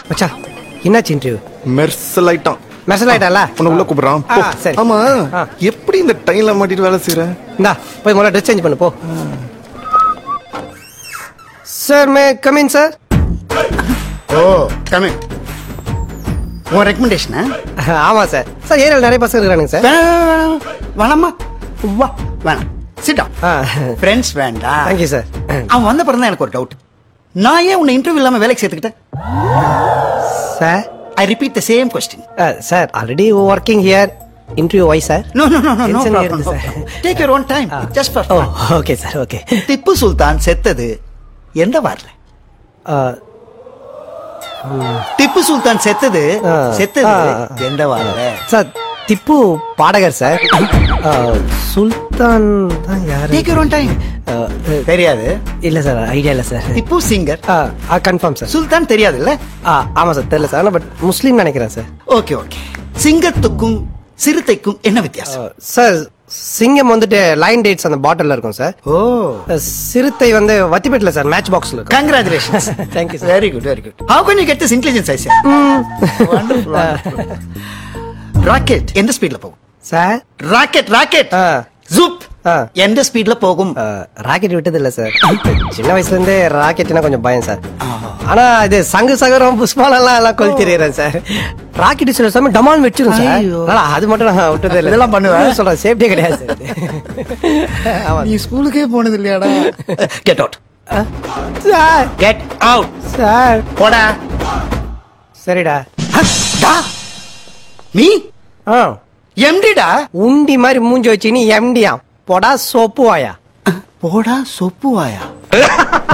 மச்சான் என்னாச்சு இன்டர்வியூ மெர்சல் ஆயிட்டான் மெசல் ஆயிட்டால உன்னை உள்ள கூப்பிடுறான் ஆ, போ. சரி. ஆமா ஆ. எப்படி இந்த டைல மாட்டிட்டு வேலை செய்யற இந்தா போய் முதல்ல ட்ரெஸ் சேஞ்ச் பண்ணு போ sir may come in sir oh coming உன் ரெக்கமெண்டேஷனா ஆமா சார் சார் ஏரியாவில் நிறைய பசங்க இருக்கானுங்க சார் வேணாமா வா வேணாம் சிட்டா ஆ ஃப்ரெண்ட்ஸ் வேண்டாம் தேங்க்யூ சார் அவன் வந்த பிறகு தான் எனக்கு ஒரு டவுட் நான் ஏன் உன்னை இன்டர்வியூ இல்லாம வேலைக்கு சேர்த்துக்கிட்டேன் sir I repeat the same question sir already working here interview why sir no no no no no Tension problem ஏறுது, sir. Take your own time just for oh okay sir okay Tipu Sultan செத்தது எந்த வார்ல திப்பு சுல்தான் செத்தது ஆ. செத்தது ஆ. எந்த வார்ல sir Tipu பாடகர் sir Sultan தான் யாரு take your own time ஆ, தெரியாது இல்ல சார் ஐடியா இல்ல சார் திப்பு சிங்கர் ஆ கன்ஃபார்ம் சார் சுல்தான் தெரியாதுல்ல ஆ ஆமா சார் தெரியல சார் பட் முஸ்லீம் நினைக்கிறேன் சார் ஓகே ஓகே சிங்கத்துக்கும் சிறுத்தைக்கும் என்ன வித்தியாசம் சார் சிங்கம் வந்துட்டு லைன் டேட்ஸ் அந்த பாட்டில்ல இருக்கும் சார் ஓ சிறுத்தை வந்து வத்திப்பேட்டில் சார் மேட்ச் பாக்ஸ்ல இருக்கும் congratulations Thank you, sir. Very good very good how can you get this intelligence I rocket எந்த ஸ்பீட்ல போகும் சார் ராக்கெட் ராக்கெட் ஆ. ஜூப் ஆ. எந்த ஸ்பீட்ல போகும் ராக்கெட் விட்டது இல்ல சார் சின்ன வயசுல இருந்தே ராக்கெட்னா கொஞ்சம் பயம் சார் ஆனா இது சங்கு சகரம் புஷ்பாலெல்லாம் எல்லாம் கொளுத்திடுறேன் சார் ராக்கெட் சில சமயம் டமால் வச்சிரும் சார் ஐயோ. அதனால அது மட்டும் நான் விட்டது இல்ல இதெல்லாம் பண்ணுவேன். சொல்றேன் சேஃப்டியே கிடையாது சார் ஆமா நீ ஸ்கூலுக்கே போனது இல்லையாடா get out sir get out sir போடா சரிடா டா நீ ஆ எம்டிடா உண்டி மாதிரி மூஞ்சி வச்சு நீ எம்டியா போடா சோப்பு வாயா போடா சொப்பு வாயா